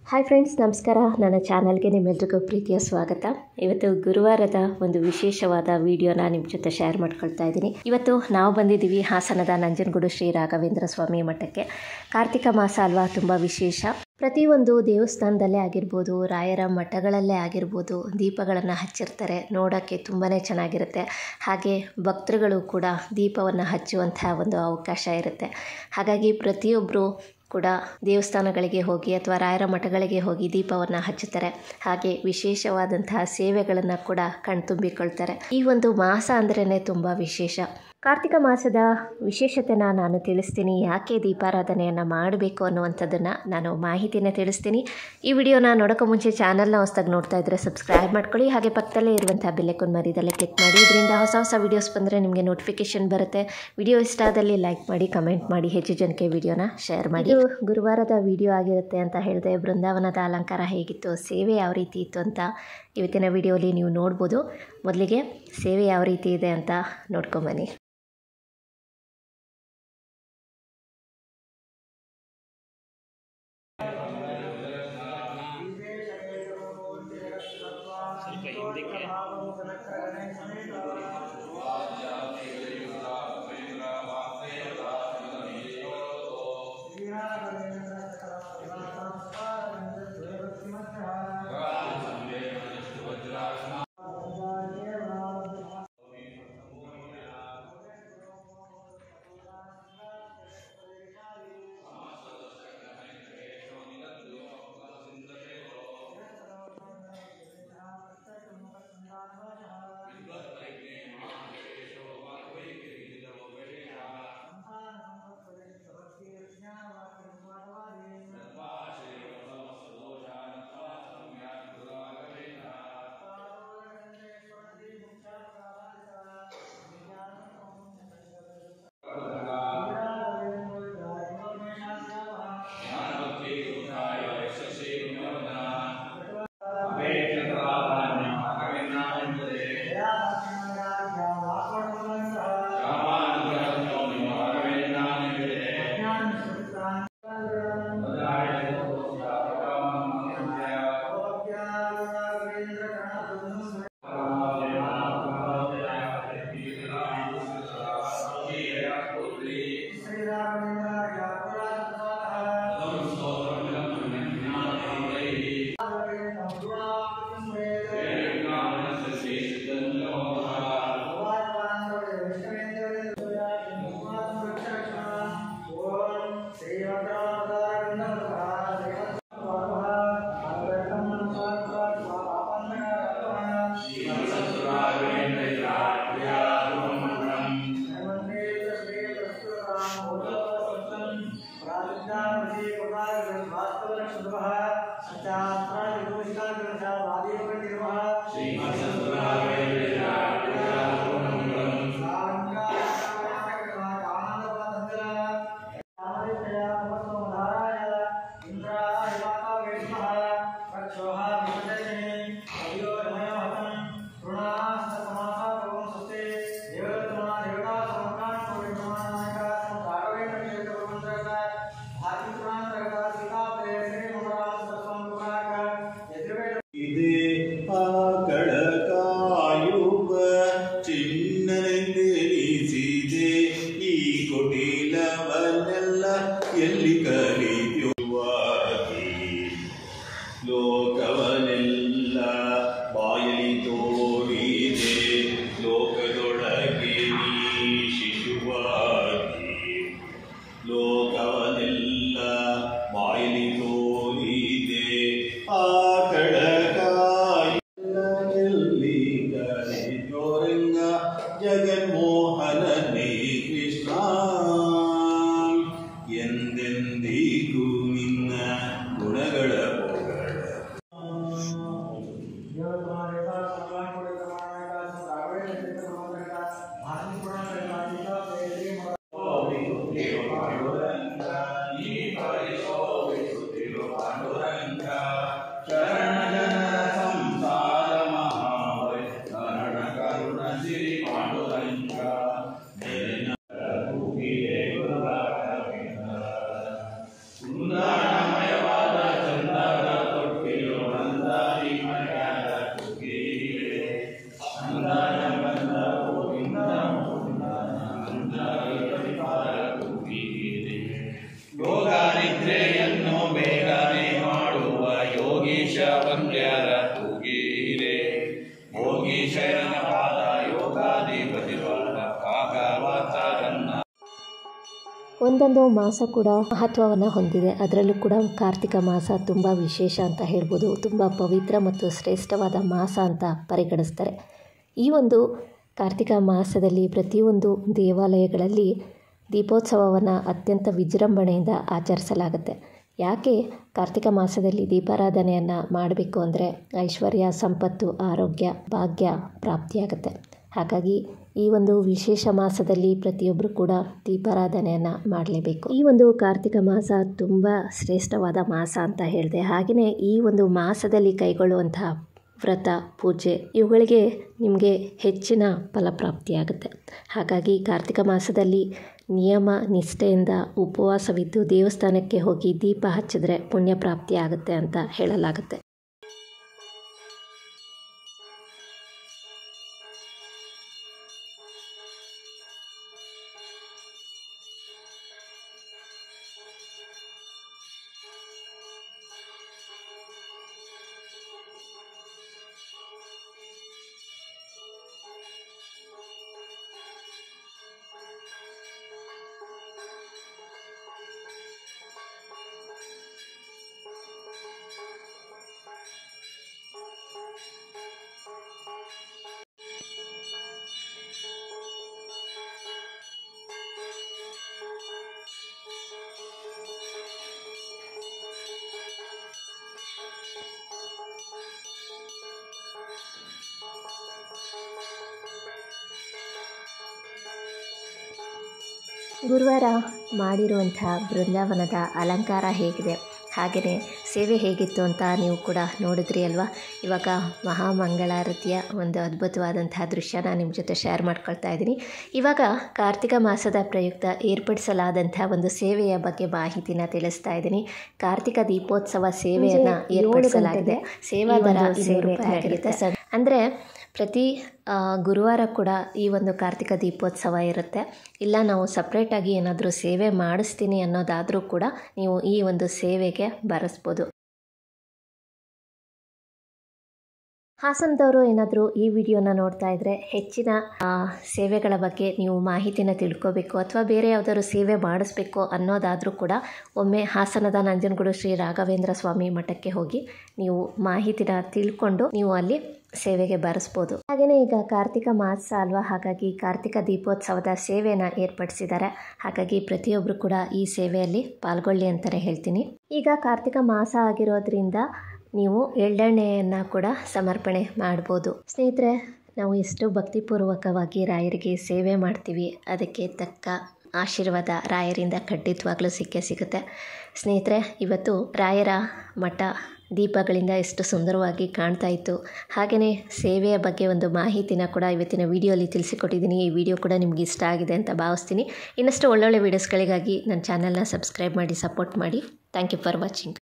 hi friends ನಮಸ್ಕಾರ ನನ್ನ ಚಾನಲ್ಗೆ ನಿಮ್ಮೆಲ್ರಿಗೂ ಪ್ರೀತಿಯ ಸ್ವಾಗತ ಇವತ್ತು ಗುರುವಾರದ ಒಂದು ವಿಶೇಷವಾದ ವಿಡಿಯೋನ ನಿಮ್ಮ ಜೊತೆ ಶೇರ್ ಮಾಡ್ಕೊಳ್ತಾ ಇದ್ದೀನಿ ಇವತ್ತು ನಾವು ಬಂದಿದ್ದೀವಿ ಹಾಸನದ ನಂಜನಗೂಡು ಶ್ರೀ ರಾಘವೇಂದ್ರ ಸ್ವಾಮಿ ಮಠಕ್ಕೆ ಕಾರ್ತಿಕ ಮಾಸ ಅಲ್ವಾ ತುಂಬ ವಿಶೇಷ ಪ್ರತಿಯೊಂದು ದೇವಸ್ಥಾನದಲ್ಲೇ ಆಗಿರ್ಬೋದು ರಾಯರ ಮಠಗಳಲ್ಲೇ ಆಗಿರ್ಬೋದು ದೀಪಗಳನ್ನು ಹಚ್ಚಿರ್ತಾರೆ ನೋಡೋಕ್ಕೆ ತುಂಬಾ ಚೆನ್ನಾಗಿರುತ್ತೆ ಹಾಗೆ ಭಕ್ತರುಗಳು ಕೂಡ ದೀಪವನ್ನು ಹಚ್ಚುವಂತಹ ಒಂದು ಅವಕಾಶ ಇರುತ್ತೆ ಹಾಗಾಗಿ ಪ್ರತಿಯೊಬ್ಬರು ಕೂಡ ದೇವಸ್ಥಾನಗಳಿಗೆ ಹೋಗಿ ಅಥವಾ ರಾಯರ ಮಠಗಳಿಗೆ ಹೋಗಿ ದೀಪವನ್ನು ಹಚ್ಚುತ್ತಾರೆ ಹಾಗೆ ವಿಶೇಷವಾದಂತಹ ಸೇವೆಗಳನ್ನು ಕೂಡ ಕಣ್ತುಂಬಿಕೊಳ್ತಾರೆ ಈ ಒಂದು ಮಾಸ ಅಂದ್ರೇ ತುಂಬ ವಿಶೇಷ ಕಾರ್ತಿಕ ಮಾಸದ ವಿಶೇಷತೆನ ನಾನು ತಿಳಿಸ್ತೀನಿ ಯಾಕೆ ದೀಪಾರಾಧನೆಯನ್ನು ಮಾಡಬೇಕು ಅನ್ನುವಂಥದ್ದನ್ನು ನಾನು ಮಾಹಿತಿನ ತಿಳಿಸ್ತೀನಿ ಈ ವಿಡಿಯೋನ ನೋಡೋಕ್ಕೂ ಮುಂಚೆ ಚಾನಲ್ನ ಹೊಸದಾಗಿ ನೋಡ್ತಾ ಇದ್ದರೆ ಸಬ್ಸ್ಕ್ರೈಬ್ ಮಾಡ್ಕೊಳ್ಳಿ ಹಾಗೆ ಪಕ್ಕದಲ್ಲೇ ಇರುವಂಥ ಬೆಲ್ಲೈಕನ್ ಮರಿದಲ್ಲೇ ಕ್ಲಿಕ್ ಮಾಡಿ ಇದರಿಂದ ಹೊಸ ಹೊಸ ವೀಡಿಯೋಸ್ ಬಂದರೆ ನಿಮಗೆ ನೋಟಿಫಿಕೇಷನ್ ಬರುತ್ತೆ ವಿಡಿಯೋ ಇಷ್ಟ ಆದಲ್ಲಿ ಲೈಕ್ ಮಾಡಿ ಕಮೆಂಟ್ ಮಾಡಿ ಹೆಚ್ಚು ಜನಕ್ಕೆ ವಿಡಿಯೋನ ಶೇರ್ ಮಾಡಿ ಇದು ಗುರುವಾರದ ವಿಡಿಯೋ ಆಗಿರುತ್ತೆ ಅಂತ ಹೇಳಿದೆ ಬೃಂದಾವನದ ಅಲಂಕಾರ ಹೇಗಿತ್ತು ಸೇವೆ ಯಾವ ರೀತಿ ಇತ್ತು ಅಂತ ಇವತ್ತಿನ ವಿಡಿಯೋಲಿ ನೀವು ನೋಡ್ಬೋದು ಮೊದಲಿಗೆ ಸೇವೆ ಯಾವ ರೀತಿ ಇದೆ ಅಂತ ನೋಡ್ಕೊಂಬನ್ನಿ ಸ್ವಲ್ಪ ಹಿಂದಕ್ಕೆ ಿ ಒಂದೊಂದು ಮಾಸ ಕೂಡ ಮಹತ್ವವನ್ನು ಹೊಂದಿದೆ ಅದರಲ್ಲೂ ಕೂಡ ಕಾರ್ತಿಕ ಮಾಸ ತುಂಬ ವಿಶೇಷ ಅಂತ ಹೇಳ್ಬೋದು ತುಂಬ ಪವಿತ್ರ ಮತ್ತು ಶ್ರೇಷ್ಠವಾದ ಮಾಸ ಅಂತ ಪರಿಗಣಿಸ್ತಾರೆ ಈ ಒಂದು ಕಾರ್ತಿಕ ಮಾಸದಲ್ಲಿ ಪ್ರತಿಯೊಂದು ದೇವಾಲಯಗಳಲ್ಲಿ ದೀಪೋತ್ಸವವನ್ನು ಅತ್ಯಂತ ವಿಜೃಂಭಣೆಯಿಂದ ಆಚರಿಸಲಾಗುತ್ತೆ ಯಾಕೆ ಕಾರ್ತಿಕ ಮಾಸದಲ್ಲಿ ದೀಪಾರಾಧನೆಯನ್ನು ಮಾಡಬೇಕು ಅಂದರೆ ಐಶ್ವರ್ಯ ಸಂಪತ್ತು ಆರೋಗ್ಯ ಭಾಗ್ಯ ಪ್ರಾಪ್ತಿಯಾಗುತ್ತೆ ಹಾಗಾಗಿ ಈ ಒಂದು ವಿಶೇಷ ಮಾಸದಲ್ಲಿ ಪ್ರತಿಯೊಬ್ಬರು ಕೂಡ ದೀಪಾರಾಧನೆಯನ್ನು ಮಾಡಲೇಬೇಕು ಈ ಒಂದು ಕಾರ್ತಿಕ ಮಾಸ ತುಂಬ ಶ್ರೇಷ್ಠವಾದ ಮಾಸ ಅಂತ ಹೇಳಿದೆ ಹಾಗೆಯೇ ಈ ಒಂದು ಮಾಸದಲ್ಲಿ ಕೈಗೊಳ್ಳುವಂತಹ ವ್ರತ ಪೂಜೆ ಇವುಗಳಿಗೆ ನಿಮಗೆ ಹೆಚ್ಚಿನ ಫಲಪ್ರಾಪ್ತಿಯಾಗುತ್ತೆ ಹಾಗಾಗಿ ಕಾರ್ತಿಕ ಮಾಸದಲ್ಲಿ ನಿಯಮ ನಿಷ್ಠೆಯಿಂದ ಉಪವಾಸವಿದ್ದು ದೇವಸ್ಥಾನಕ್ಕೆ ಹೋಗಿ ದೀಪ ಹಚ್ಚಿದ್ರೆ ಪುಣ್ಯ ಪ್ರಾಪ್ತಿ ಆಗುತ್ತೆ ಅಂತ ಹೇಳಲಾಗುತ್ತೆ ಗುರುವಾರ ಮಾಡಿರುವಂತಹ ಬೃಂದಾವನದ ಅಲಂಕಾರ ಹೇಗಿದೆ ಹಾಗೆಯೇ ಸೇವೆ ಹೇಗಿತ್ತು ಅಂತ ನೀವು ಕೂಡ ನೋಡಿದ್ರಿ ಅಲ್ವಾ ಇವಾಗ ಮಹಾಮಂಗಳಾರತಿಯ ಒಂದು ಅದ್ಭುತವಾದಂತಹ ದೃಶ್ಯನ ನಿಮ್ಮ ಜೊತೆ ಶೇರ್ ಮಾಡ್ಕೊಳ್ತಾ ಇದ್ದೀನಿ ಇವಾಗ ಕಾರ್ತಿಕ ಮಾಸದ ಪ್ರಯುಕ್ತ ಏರ್ಪಡಿಸಲಾದಂಥ ಒಂದು ಸೇವೆಯ ಬಗ್ಗೆ ಮಾಹಿತಿನ ತಿಳಿಸ್ತಾ ಇದ್ದೀನಿ ಕಾರ್ತಿಕ ದೀಪೋತ್ಸವ ಸೇವೆಯನ್ನು ಏರ್ಪಡಿಸಲಾಗಿದೆ ಸೇವಾ ದರ ಇನ್ನೂರು ರೂಪಾಯಿ ಆಗಿರುತ್ತೆ ಅಂದರೆ ಪ್ರತಿ ಗುರುವಾರ ಕೂಡ ಈ ಒಂದು ಕಾರ್ತಿಕ ದೀಪೋತ್ಸವ ಇರುತ್ತೆ ಇಲ್ಲ ನಾವು ಸಪ್ರೇಟಾಗಿ ಏನಾದರೂ ಸೇವೆ ಮಾಡಿಸ್ತೀನಿ ಅನ್ನೋದಾದರೂ ಕೂಡ ನೀವು ಈ ಒಂದು ಸೇವೆಗೆ ಬರೆಸ್ಬೋದು ಹಾಸನದವರು ಏನಾದರೂ ಈ ವಿಡಿಯೋನ ನೋಡ್ತಾ ಇದ್ದರೆ ಹೆಚ್ಚಿನ ಸೇವೆಗಳ ಬಗ್ಗೆ ನೀವು ಮಾಹಿತಿನ ತಿಳ್ಕೋಬೇಕು ಅಥವಾ ಬೇರೆ ಯಾವುದಾದ್ರು ಸೇವೆ ಮಾಡಿಸ್ಬೇಕು ಅನ್ನೋದಾದರೂ ಕೂಡ ಒಮ್ಮೆ ಹಾಸನದ ನಂಜನಗೂಡು ಶ್ರೀ ರಾಘವೇಂದ್ರ ಸ್ವಾಮಿ ಮಠಕ್ಕೆ ಹೋಗಿ ನೀವು ಮಾಹಿತಿನ ತಿಳ್ಕೊಂಡು ನೀವು ಅಲ್ಲಿ ಸೇವೆಗೆ ಬರೆಸ್ಬೋದು ಹಾಗೆಯೇ ಈಗ ಕಾರ್ತಿಕ ಮಾಸ ಅಲ್ವಾ ಹಾಗಾಗಿ ಕಾರ್ತಿಕ ದೀಪೋತ್ಸವದ ಸೇವೆನ ಏರ್ಪಡಿಸಿದ್ದಾರೆ ಹಾಗಾಗಿ ಪ್ರತಿಯೊಬ್ಬರು ಕೂಡ ಈ ಸೇವೆಯಲ್ಲಿ ಪಾಲ್ಗೊಳ್ಳಿ ಅಂತಲೇ ಹೇಳ್ತೀನಿ ಈಗ ಕಾರ್ತಿಕ ಮಾಸ ಆಗಿರೋದ್ರಿಂದ ನೀವು ಎಳ್ಳೆಣ್ಣೆಯನ್ನು ಕೂಡ ಸಮರ್ಪಣೆ ಮಾಡ್ಬೋದು ಸ್ನೇಹಿತರೆ ನಾವು ಎಷ್ಟು ಭಕ್ತಿಪೂರ್ವಕವಾಗಿ ರಾಯರಿಗೆ ಸೇವೆ ಮಾಡ್ತೀವಿ ಅದಕ್ಕೆ ತಕ್ಕ ಆಶೀರ್ವಾದ ರಾಯರಿಂದ ಖಂಡಿತವಾಗ್ಲೂ ಸಿಕ್ಕೇ ಸಿಗುತ್ತೆ ಸ್ನೇಹಿತರೆ ಇವತ್ತು ರಾಯರ ಮಠ ದೀಪಗಳಿಂದ ಎಷ್ಟು ಸುಂದರವಾಗಿ ಕಾಣ್ತಾ ಇತ್ತು ಹಾಗೆಯೇ ಸೇವೆಯ ಬಗ್ಗೆ ಒಂದು ಮಾಹಿತಿನ ಕೂಡ ಇವತ್ತಿನ ವಿಡಿಯೋಲಿ ತಿಳಿಸಿಕೊಟ್ಟಿದ್ದೀನಿ ಈ ವಿಡಿಯೋ ಕೂಡ ನಿಮ್ಗೆ ಇಷ್ಟ ಆಗಿದೆ ಅಂತ ಭಾವಿಸ್ತೀನಿ ಇನ್ನಷ್ಟು ಒಳ್ಳೊಳ್ಳೆ ವೀಡಿಯೋಸ್ಗಳಿಗಾಗಿ ನನ್ನ ಚಾನಲ್ನ ಸಬ್ಸ್ಕ್ರೈಬ್ ಮಾಡಿ ಸಪೋರ್ಟ್ ಮಾಡಿ ಥ್ಯಾಂಕ್ ಯು ಫಾರ್ ವಾಚಿಂಗ್